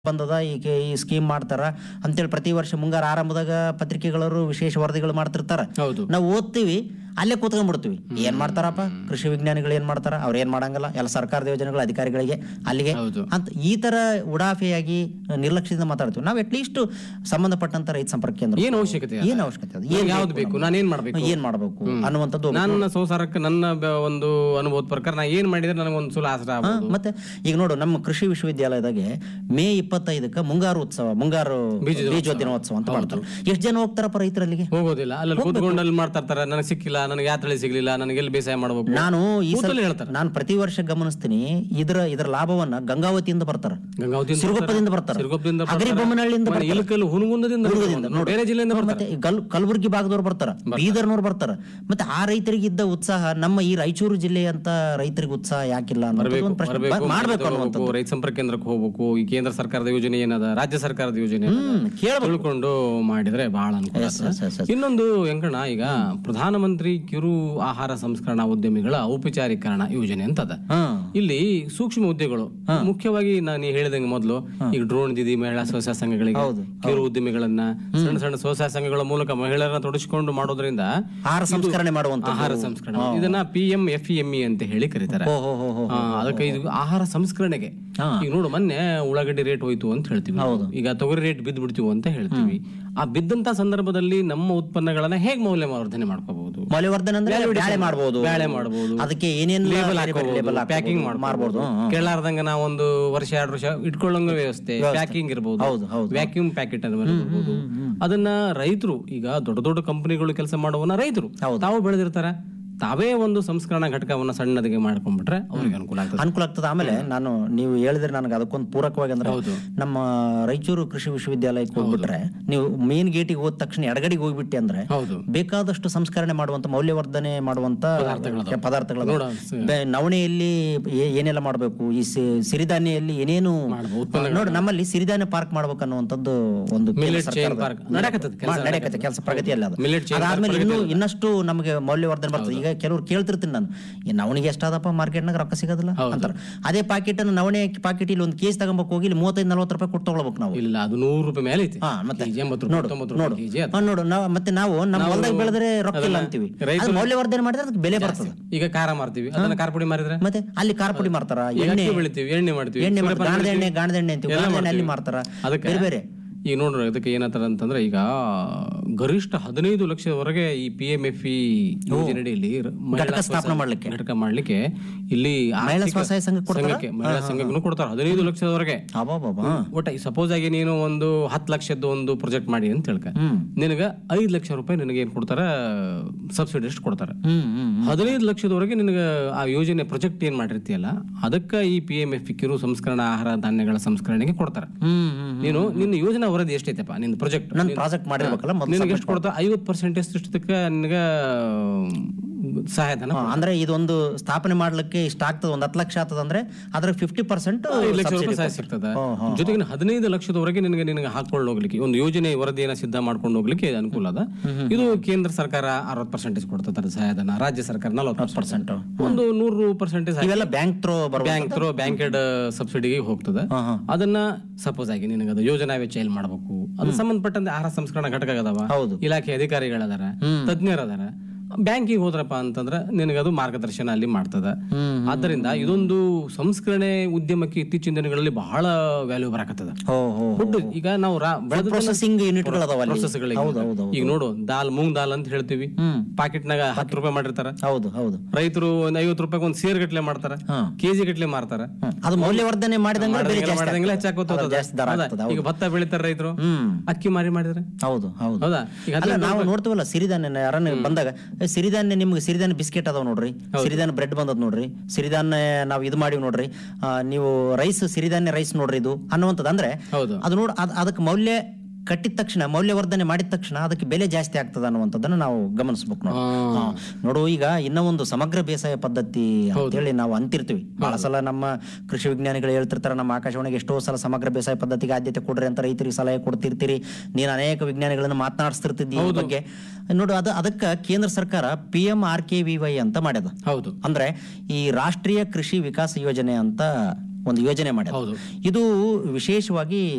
ಬಂದದ ಈಗ ಈ ಸ್ಕೀಮ್ ಮಾಡ್ತಾರ ಅಂತೇಳಿ ಪ್ರತಿ ವರ್ಷ ಮುಂಗಾರ ಆರಂಭದಾಗ ಪತ್ರಿಕೆಗಳವರು ವಿಶೇಷ ವರದಿಗಳು ಮಾಡ್ತಿರ್ತಾರ ಹೌದು ನಾವು ಓದ್ತೀವಿ ಅಲ್ಲೇ ಕೂತ್ಕೊಂಡ್ಬಿಡ್ತೀವಿ ಏನ್ ಮಾಡ್ತಾರಪ್ಪ ಕೃಷಿ ವಿಜ್ಞಾನಿಗಳು ಏನ್ ಮಾಡ್ತಾರ ಅವ್ರು ಏನ್ ಮಾಡಂಗಲ್ಲ ಎಲ್ಲ ಸರ್ಕಾರದ ಯೋಜನೆಗಳು ಅಧಿಕಾರಿಗಳಿಗೆ ಅಲ್ಲಿಗೆ ಹೌದು ಅಂತ ಈ ತರ ಉಡಾಫೆಯಾಗಿ ನಿರ್ಲಕ್ಷ್ಯದಿಂದ ಮಾತಾಡ್ತೀವಿ ನಾವು ಅಟ್ಲೀಸ್ಟ್ ಸಂಬಂಧಪಟ್ಟಂತ ರೈತ ಸಂಪರ್ಕ ಕೇಂದ್ರ ಏನ್ ಅವಶ್ಯಕತೆ ಅದ? ಏನ್ ಅವಶ್ಯಕತೆ ಅದು ಏನ್ ಯಾವ್ದು ಬೇಕು ನಾನು ಏನ್ ಮಾಡ್ಬೇಕು ಏನ್ ಮಾಡಬೇಕು ಅನ್ನುವಂಥದ್ದು ಒಬ್ಬ- ನನ್ನ ಸಂಸಾರಕ್ಕೆ ನನ್ನ ಬ- ಒಂದು ಅನುಭವದ ಪ್ರಕಾರ ನಾ ಏನ್ ಮಾಡಿದ್ರೆ ನನಗೆ ಒಂದು ಸುಲ ಆಸರ ಹಾ, ಆಗ್ಬೋದು ಮತ್ತೆ ಈಗ ನೋಡು ನಮ್ಮ ಕೃಷಿ ವಿಶ್ವವಿದ್ಯಾಲಯದಾಗೆ ಮೇ ಇಪ್ಪತ್ತೈದಕ್ಕೆ ಮುಂಗಾರು ಉತ್ಸವ ಮುಂಗಾರು ಬೀಜ ದಿನೋತ್ಸವ ಅಂತ ಮಾಡ್ತಾರೆ ಎಷ್ಟು ಜನ ಹೋಗ್ತಾರಪ್ಪ ರೈತರಲ್ಲಿಗೆ ಹೋಗೋದಿಲ್ಲ ಅಲ್ಲಿ ಕೂತ್ಕೊಂಡು ಅಲ್ಲಿ ಮಾಡ್ತಾ ಇರ್ತಾರೆ ನನಗೆ ಸಿಕ್ಕಿಲ್ಲ ನನಗೆ ಯಾವ ತಳಿ ಸಿಗ್ಲಿಲ್ಲ ನನಗೆ ಎಲ್ಲಿ ಬೇಸಾಯ ಮಾಡ್ಬೇಕು ನಾನು ಈ ಸಲ ಕೂತಲ್ಲೇ ಹೇಳ್ತಾರೆ ನಾನು ಪ್ರತಿ ವರ್ಷ ಗಮನಿಸ್ತೀನಿ ಇದ್ರ ಇದರ ಲಾಭವನ್ನ ಗಂಗಾವತಿಯಿಂದ ಬರ್ತಾರ ಗಂಗಾವತಿಯಿಂದ ಸಿರುಗುಪ್ಪದಿಂದ ಬರ್ತಾರ ಸಿರುಗುಪ್ಪದಿಂದ ಅಗರಿ ಬೊಮ್ಮನಹಳ್ಳಿಯಿಂದ ಬರ್ತಾರೆ. ಇಲಕಲ್ಲು ಹುನಗುಂದದಿಂದ ಬರ್ತಾರೆ. ಬೇರೆ ಜಿಲ್ಲೆಯಿಂದ ಬರ್ತಾರೆ ಮತ್ತೆ ಗಲ್ ಕಲಬುರಗಿ ಭಾಗದವ್ರು ಬರ್ತಾರ ಬೀದರ್ನವ್ರು ಬರ್ತಾರ ಮತ್ತೆ ಆ ರೈತರಿಗೆ ಇದ್ದ ಉತ್ಸಾಹ ನಮ್ಮ ಈ ರಾಯಚೂರು ಜಿಲ್ಲೆಯಂತ ರೈತರಿಗೆ ಉತ್ಸಾಹ ಯಾಕಿಲ್ಲ ಅನ್ನೋದು ಒಂದು ಪ್ರಶ್ನೆ ಬರ್ಬೇಕು, ಬ- ಮಾಡ್ಬೇಕು ಹೋಗ್ಬೇಕು, ಅನ್ನುವಂಥದ್ದು ರೈತ ಸಂಪರ್ಕ ಕೇಂದ್ರಕ್ಕೆ ಹೋಗ್ಬೇಕು ಈ ಕೇಂದ್ರ ಸರ್ಕಾರದ ಯೋಜನೆ ಏನದ ರಾಜ್ಯ ಸರ್ಕಾರದ ಯೋಜನೆ ಏನದ? ಹ್ಮ್ ಕೇಳ್ಬೇಕು ತಿಳ್ಕೊಂಡು ಮಾಡಿದ್ರೆ ಬಹಳ ಅನುಕೂಲ ಆಗ್ತದೆ. Yes, yes, yes. ಇನ್ನೊಂದು ಹೆಂಗಣ್ಣ ಈಗ ಪ್ರಧಾನಮಂತ್ರಿ ಕಿರು ಆಹಾರ ಸಂಸ್ಕರಣಾ ಉದ್ಯಮಿಗಳ ಔಪಚಾರೀಕರಣ ಯೋಜನೆ ಅಂತದ ಹ್ಮ್ ಇಲ್ಲಿ ಸೂಕ್ಷ್ಮ ಉದ್ಯಗಳು ಮುಖ್ಯವಾಗಿ ನಾನು ಹೇಳಿದಂಗೆ ಮೊದಲು ಈಗ ಡ್ರೋನ್ ದಿದಿ ಮಹಿಳಾ ಸ್ವಸಹಾಯ ಸಂಘಗಳಿಗೆ ಹೌದು, ಕಿರು ಉದ್ಯಮಿಗಳನ್ನ ಸಣ್ಣ ಸಣ್ಣ ಸ್ವಸಹಾಯ ಸಂಘಗಳ ಮೂಲಕ ಮಹಿಳೆಯರನ್ನ ತೊಡಗಿಸಿಕೊಂಡು ಮಾಡೋದ್ರಿಂದ ಆಹಾರ ಸಂಸ್ಕರಣೆ ಮಾಡುವಂತ ಆಹಾರ ಸಂಸ್ಕರಣೆ ಇದನ್ನ P M F M E ಅಂತ ಹೇಳಿ ಕರೀತಾರೆ ಓ ಹೋ ಹೋ ಹೋ ಆ, ಅದಕ್ಕೆ ಇದು ಆಹಾರ ಸಂಸ್ಕರಣೆಗೆ ಹಾ. ಈಗ ನೋಡು ಮೊನ್ನೆ ಉಳ್ಳಾಗಡ್ಡಿ ರೇಟ್ ಹೋಯ್ತು ಅಂತ ಹೇಳ್ತೀವಿ ನಾವು. ಈಗ ತೊಗರಿ ರೇಟ್ ಬಿದ್ದು ಬಿಡ್ತೀವಿ ಅಂತ ಹೇಳ್ತೀವಿ ಆ ಬಿದ್ದಂತ ಸಂದರ್ಭದಲ್ಲಿ ನಮ್ಮ ಉತ್ಪನ್ನಗಳನ್ನ ಹೇಗ್ ಮೌಲ್ಯವರ್ಧನೆ ಮಾಡ್ಕೋಬಹುದು ಮೌಲ್ಯವರ್ಧನೆ ಅಂದ್ರೆ ಬ್ಯಾಳೆ ಮಾಡಬಹುದು ಬ್ಯಾಳೆ ಮಾಡಬಹುದು ಅದಕ್ಕೆ ಏನೇನ್ ಲೇಬಲ್ ಲೇಬಲ್ ಪ್ಯಾಕಿಂಗ್ ಮಾಡ್ಬೋದು ಕೇಳಾರ್ದಂಗ ನಾವು ಒಂದು ವರ್ಷ ಎರಡು ವರ್ಷ ಇಟ್ಕೊಳ್ಳಂಗ ವ್ಯವಸ್ಥೆ ಪ್ಯಾಕಿಂಗ್ ಇರಬಹುದು ಹೌದು ಹೌದು ವ್ಯಾಕ್ಯೂಮ್ ಪ್ಯಾಕೆಟ್ ಅನ್ನು ಇರ್ಬೋದು. ಅದನ್ನ ರೈತರು ಈಗ ದೊಡ್ಡ ದೊಡ್ಡ ಕಂಪನಿಗಳು ಕೆಲಸ ಮಾಡುವನ ರೈತರು ಹೌದು. ತಾವು ಬೆಳೆದಿರ್ತಾರೆ ತಾವೇ ಒಂದು ಸಂಸ್ಕರಣಾ ಘಟಕವನ್ನ ಸಣ್ಣದಿಗೆ ಮಾಡ್ಕೊಂಡ್ಬಿಟ್ರೆ ಅವ್ರಿಗೆ ಅನುಕೂಲ ಆಗ್ತದೆ ಅನುಕೂಲ ಆಗ್ತದೆ ಆಮೇಲೆ ನಾನು ನೀವು ಹೇಳಿದ್ರೆ ನನಗೆ ಅದಕ್ಕೊಂದು ಪೂರಕವಾಗಿ ಅಂದ್ರೆ ಹೌದು. ನಮ್ಮ ರಾಯಚೂರು ಕೃಷಿ ವಿಶ್ವವಿದ್ಯಾಲಯಕ್ಕೆ ಹೋಗ್ಬಿಟ್ರೆ ನೀವು ಮೇನ್ ಗೇಟಿಗೆ ಹೋದ ತಕ್ಷಣ ಎಡಗಡೆಗೆ ಹೋಗ್ಬಿಟ್ಟೆ ಅಂದ್ರೆ ಹೌದು ಬೇಕಾದಷ್ಟು ಸಂಸ್ಕರಣೆ ಮಾಡುವಂತ ಮೌಲ್ಯವರ್ಧನೆ ಮಾಡುವಂತ ಪದಾರ್ಥಗಳು ನೋಡ ನವಣೆಯಲ್ಲಿ ಏ- ಏನೆಲ್ಲ ಮಾಡಬೇಕು ಈ ಸಿ- ಸಿರಿಧಾನ್ಯಲ್ಲಿ ಏನೇನು ಮಾಡ್ಬೋದು. ಉತ್ಪನ್ನಗಳು. ನೋಡಿ ನಮ್ಮಲ್ಲಿ ಸಿರಿಧಾನ್ಯ ಪಾರ್ಕ್ ಮಾಡ್ಬೇಕು ಅನ್ನುವಂಥದ್ದು ಒಂದು ಕೇಂದ್ರ Millet chain ಸರ್ಕಾರದ- park. ನಡೆಕತ್ತದ ಕೆಲ್ಸ ಮಾ- ನಡೆಕತ್ತೆ ಕೆಲಸ ಪ್ರಗತಿಯಲ್ಲ ಅದು Millet chain ಅದಾದ್ಮೇಲೆ ಇನ್ನೂ ಇನ್ನಷ್ಟು ನಮಗೆ ಮೌಲ್ಯವರ್ಧನೆ ಬರ್ತದೆ ಈಗ ಕೆಲವ್ರು ಕೇಳ್ತಿರ್ತೀನಿ ನಾನು ಈ ನವಣಿಗೆ ಎಷ್ಟಾದಪ್ಪ ಮಾರ್ಕೆಟ್ನಾಗ ರೊಕ್ಕ ಸಿಗೋದಿಲ್ಲ ಅಂತಾರೆ ಅದೇ ಪಾಕೆಟ್ ಅನ್ನು ನವಣೆ ಪಾಕೆಟ್ ಇಲ್ಲಿ ಒಂದು ಕೇಸ್ ತಗೊಂಬೇಕು ಹೋಗಿ ಇಲ್ಲಿ ಮೂವತ್ತೈದು ನಲವತ್ತು ರೂಪಾಯಿ ಕೊಟ್ಟು ತಗೊಳ್ಬೇಕು ನಾವು ಇಲ್ಲ ಅದು ನೂರು ರೂಪಾಯಿ ಮೇಲೆ ಐತಿ ಹಾ ಮತ್ತೆ ಕೆಜಿ ಎಂಬತ್ತು ರೂಪಾಯಿ ನೋಡು ತೊಂಬತ್ತು ನೋಡು ರೂಪಾಯಿ ಕೆಜಿ ಹಾ, ನೋಡು ನಾವು ಮತ್ತೆ ನಾವು ನಮ್ಮ ಹೊಲದಾಗ ಬೆಳೆದ್ರೆ ರೊಕ್ಕ ಇಲ್ಲ ಅಂತೀವಿ ಅದು ಮೌಲ್ಯವರ್ಧನೆ ಮಾಡಿದ್ರೆ ಅದಕ್ಕೆ ಬೆಲೆ ಬರ್ತದೆ ಈಗ ಖಾರ ಮಾರ್ತೀವಿ ಅದನ್ನ ಖಾರ ಪುಡಿ ಮಾರಿದ್ರೆ ಮತ್ತೆ ಅಲ್ಲಿ ಖಾರ ಪುಡಿ ಮಾರ್ತಾರ ಈಗ ಎಣ್ಣೆ ಅಕ್ಕಿ ಬೆಳಿತೀವಿ ಎಣ್ಣೆ ಮಾಡ್ತೀವಿ ಎಣ್ಣೆ ಸೂರ್ಯಪಾನ ಗಾಣದ ಬೆಳಿತೀವಿ. ಎಣ್ಣೆ ಗಾಣದ ಎಣ್ಣೆ ಅಂತೀವಿ ಎಲ್ಲ ಗಾಣದ ಎಣ್ಣೆ ಅಲ್ಲಿ ಮಾಡ್ತೀವಿ. ಮಾರ್ತಾರ ಅದಕ್ಕೆ ಬೇರೆ ಬೇರೆ ಈಗ ನೋಡ್ರಿ ಅದಕ್ಕೆ ಏನಂತಾರ ಅಂತಂದ್ರೆ ಈಗ ಗರಿಷ್ಠ ಹದಿನೈದು ಲಕ್ಷದವರೆಗೆ ಈ ಪಿ ಎಂ ಎಫ್ ಇ ಯೋಜನೆಯಲ್ಲಿ ಮಹಿಳಾ ಘಟಕ ಸ್ಥಾಪನೆ ಮಾಡ್ಲಿಕ್ಕೆ ಘಟಕ ಮಾಡ್ಲಿಕ್ಕೆ ಇಲ್ಲಿ ಮಹಿಳಾ ಆರ್ಥಿಕ ಸ್ವಸಹಾಯ ಸಂಘ ಕೊಡ್ತಾರ ಸಂಘಕ್ಕೆ ಮಹಿಳಾ ಸಂಘಕ್ಕೂ ಕೊಡ್ತಾರೆ ಹದಿನೈದು ಲಕ್ಷದವರೆಗೆ ಅಬ್ಬಬ್ಬಬ್ಬಾ. ಒಟ್ಟ ಸಪೋಸ್ ಆಗಿ ನೀನು ಒಂದು ಹತ್ತು ಲಕ್ಷದ್ದು ಒಂದು ಪ್ರಾಜೆಕ್ಟ್ ಮಾಡಿ ಅಂತ ಹೇಳ್ಕ ಹ್ಮ್ ನಿನಗ ಐದು ಲಕ್ಷ ರೂಪಾಯಿ ನಿನಗೆ ಏನ್ ಕೊಡ್ತಾರ ಸಬ್ಸಿಡಿ ಎಷ್ಟು ಕೊಡ್ತಾರೆ ಹ್ಮ್ ಹ್ಮ್ ಹದಿನೈದು ಲಕ್ಷದವರೆಗೆ ನಿನಗೆ ಆ ಯೋಜನೆ ಪ್ರಾಜೆಕ್ಟ್ ಏನ್ ಮಾಡಿರ್ತೀಯಲ್ಲ ಅದಕ್ಕೆ ಈ ಪಿ ಎಂ ಎಫ್ ಕಿರು ಸಂಸ್ಕರಣಾ ಆಹಾರ ಧಾನ್ಯಗಳ ಸಂಸ್ಕರಣೆಗೆ ಕೊಡ್ತಾರೆ ಹ್ಮ್ ಹ್ಮ್ ನೀನು ನಿನ್ನ ಯೋಜನಾ ವರದಿ ಎಷ್ಟೈತಪ್ಪ ನಿನ್ನ ಪ್ರಾಜೆಕ್ಟ್ ನನ್ ಪ್ರಾಜೆಕ್ಟ್ ಮಾಡಿರ್ಬೇಕಲ್ಲ ಮೊದ್ಲು ನಿನಗೆ ಎಷ್ಟು ಕೊಡ್ತಾ ಐವತ್ತು ಪರ್ಸೆಂಟೇಜ್ ಇಷ್ಟಕ್ಕೆ ನಿನಗೆ ಸಹಾಯಧನ ಹಾ, ಅಂದ್ರೆ ಇದೊಂದು ಸ್ಥಾಪನೆ ಮಾಡ್ಲಿಕ್ಕೆ ಇಷ್ಟ ಆಗ್ತದೆ ಒಂದ್ ಹತ್ತು ಲಕ್ಷ ಆಗ್ತದ ಅಂದ್ರೆ ಅದ್ರ ಫಿಫ್ಟಿ ಪರ್ಸೆಂಟ್ ಐದು ಲಕ್ಷ ರೂಪಾಯಿ ಸಹಾಯ ಸಿಗ್ತದೆ ಜೊತೆಗೆ ಹದಿನೈದು ಲಕ್ಷದವರೆಗೆ ನಿನಗೆ ನಿನಗೆ ಹಾಕೊಂಡು ಹೋಗ್ಲಿಕ್ಕೆ ಒಂದು ಯೋಜನೆ ವರದಿಯನ್ನ ಸಿದ್ಧ ಮಾಡ್ಕೊಂಡು ಹೋಗ್ಲಿಕ್ಕೆ ಇದು ಅನುಕೂಲ ಅದ ಇದು ಕೇಂದ್ರ ಸರ್ಕಾರ ಅರವತ್ತು ಪರ್ಸೆಂಟೇಜ್ ಕೊಡ್ತಾರೆ ಸಹಾಯಧನ ರಾಜ್ಯ ಸರ್ಕಾರ ನಲವತ್ತು ಪರ್ಸೆಂಟ್ ಒಂದು ನೂರು ಪರ್ಸೆಂಟೇಜ್ ಇವೆಲ್ಲ ಬ್ಯಾಂಕ್ ಥ್ರೋ ಬರುವ ಬ್ಯಾಂಕ್ ಥ್ರೋ ಬ್ಯಾಂಕೆಡ್ ಸಬ್ಸಿಡಿಗೆ ಹೋಗ್ತದೆ ಹಾ, ಹಾ. ಅದನ್ನ ಸಪೋಸ್ ಆಗಿ ನಿನಗೆ ಅದು ಯೋಜನಾ ವೆಚ್ಚ ಎಲ್ಲಿ ಮಾಡಬೇಕು ಅದು ಸಂಬಂಧಪಟ್ಟಂತೆ ಆಹಾರ ಸಂಸ್ಕರಣಾ ಘಟಕ ಅದಾವ ಹೌದು ಇಲಾಖೆ ಅಧಿಕಾರಿಗಳದಾರ ತಜ್ಞರು ಅದಾರ ಬ್ಯಾಂಕಿಗೆ ಹೋದ್ರಪ್ಪ ಅಂತಂದ್ರೆ ನಿನಗದು ಮಾರ್ಗದರ್ಶನ ಅಲ್ಲಿ ಮಾಡ್ತದ ಹ್ಮ್ ಆದ್ದರಿಂದ ಇದೊಂದು ಸಂಸ್ಕರಣೆ ಉದ್ಯಮಕ್ಕೆ ಇತ್ತೀಚಿನ ದಿನಗಳಲ್ಲಿ ಬಹಳ ವ್ಯಾಲ್ಯೂ ಬರಾಕತ್ತದ ಹೋ ಹೋ ಫುಡ್ ಈಗ ನಾವು ಪ್ರೊಸೆಸಿಂಗ್ ಯೂನಿಟ್ಗಳು ಅದಾವ ಅಲ್ಲಿ ಪ್ರೊಸೆಸ್ಗಳಿಗೆ ಹೌದು ಹೌದು ಈಗ ನೋಡು ದಾಲ್ ಮೂಂಗ್ ದಾಲ್ ಅಂತ ಹೇಳ್ತೀವಿ ಹ್ಮ್ ಪಾಕೆಟ್ನಾಗ ಹತ್ತು ರೂಪಾಯಿ ಮಾಡಿರ್ತಾರ ಹೌದು ಹೌದು ರೈತರು ಒಂದ್ ಐವತ್ತು ರೂಪಾಯಿ ಒಂದು ಸೇರ್ ಗಟ್ಲೆ ಮಾಡ್ತಾರ ಹಾ. ಕೆಜಿ ಗಟ್ಲೆ ಮಾರ್ತಾರ ಹ್ಮ್. ಅದು ಮೌಲ್ಯವರ್ಧನೆ ಮಾಡಿದಂಗೆ ಬೆಲೆ ಜಾಸ್ತಿ ಮಾಡ್ದಂಗೆಲ್ಲ ಆಗ್ತದೆ. ಹೆಚ್ಚಾಕೋತ ಅದ್ರ ಹೋಗ್ತದೆ. ಜಾಸ್ತಿ ದರ ಹೌದಾ? ಆಗ್ತದೆ ಈಗ ಭತ್ತ ಬೆಳಿತಾರ ರೈತರು ಹ್ಮ್ ಅಕ್ಕಿ ಮಾರಿ ಮಾಡಿದ್ರೆ ಹೌದು ಹೌದು ಹೌದಾ ಈಗ ಅಲ್ಲ ನಾವು ನೋಡ್ತೀವಲ್ಲ ಸಿರಿಧಾನ್ಯ ಯಾರನ್ನ ಬಂದಾಗ ಏ, ಸಿರಿಧಾನ್ಯ ನಿಮ್ಗೆ ಸಿರಿಧಾನ್ಯ ಬಿಸ್ಕೆಟ್ ಅದಾವ ನೋಡ್ರಿ ಸಿರಿಧಾನ್ಯ ಬ್ರೆಡ್ ಬಂದದ್ ನೋಡ್ರಿ ಸಿರಿಧಾನ್ಯ ನಾವು ಇದು ಮಾಡಿವಿ ನೋಡ್ರಿ ಆ, ನೀವು ರೈಸ್ ಸಿರಿಧಾನ್ಯ ರೈಸ್ ನೋಡ್ರಿ ಇದು ಅನ್ನುವಂಥದ್ದು ಅಂದ್ರೆ ಹೌದು ಅದು ನೋಡ್ ಅದ್- ಅದಕ್ಕೆ ಮೌಲ್ಯ ಕಟ್ಟಿದ ತಕ್ಷಣ ಮೌಲ್ಯವರ್ಧನೆ ಮಾಡಿದ ತಕ್ಷಣ ಅದಕ್ಕೆ ಬೆಲೆ ಜಾಸ್ತಿ ಆಗ್ತದ ಅನ್ನುವಂಥದ್ದನ್ನ ನಾವು ಗಮನಿಸ್ಬೇಕು ನಾವು ಹಾ. ನೋಡು ಈಗ ಇನ್ನೂ ಒಂದು ಸಮಗ್ರ ಬೇಸಾಯ ಪದ್ಧತಿ ಅಂತೇಳಿ ನಾವು ಅಂತಿರ್ತೀವಿ ಬಹಳ ಸಲ ನಮ್ಮ ಕೃಷಿ ವಿಜ್ಞಾನಿಗಳು ಹೇಳ್ತಿರ್ತಾರೆ ನಮ್ಮ ಆಕಾಶವಾಣಿಗೆ ಎಷ್ಟೋ ಸಲ ಸಮಗ್ರ ಬೇಸಾಯ ಪದ್ಧತಿಗೆ ಆದ್ಯತೆ ಕೊಡ್ರಿ ಅಂತ ರೈತರಿಗೆ ಸಲಹೆ ಕೊಡ್ತಿರ್ತೀರಿ ನೀನು ಅನೇಕ ವಿಜ್ಞಾನಿಗಳನ್ನ ಮಾತನಾಡಿಸ್ತಿರ್ತಿದ್ದಿ ಈ ಬಗ್ಗೆ ನೋಡು ಅದು ಅದಕ್ಕೆ ಕೇಂದ್ರ ಸರ್ಕಾರ P M R K V Y ಅಂತ ಮಾಡ್ಯದ ಹೌದು ಅಂದ್ರೆ ಈ ರಾಷ್ಟ್ರೀಯ ಕೃಷಿ ವಿಕಾಸ ಯೋಜನೆ ಅಂತ ಒಂದು ಯೋಜನೆ ಮಾಡ್ಯದ ಹೌದು ಇದು ವಿಶೇಷವಾಗಿ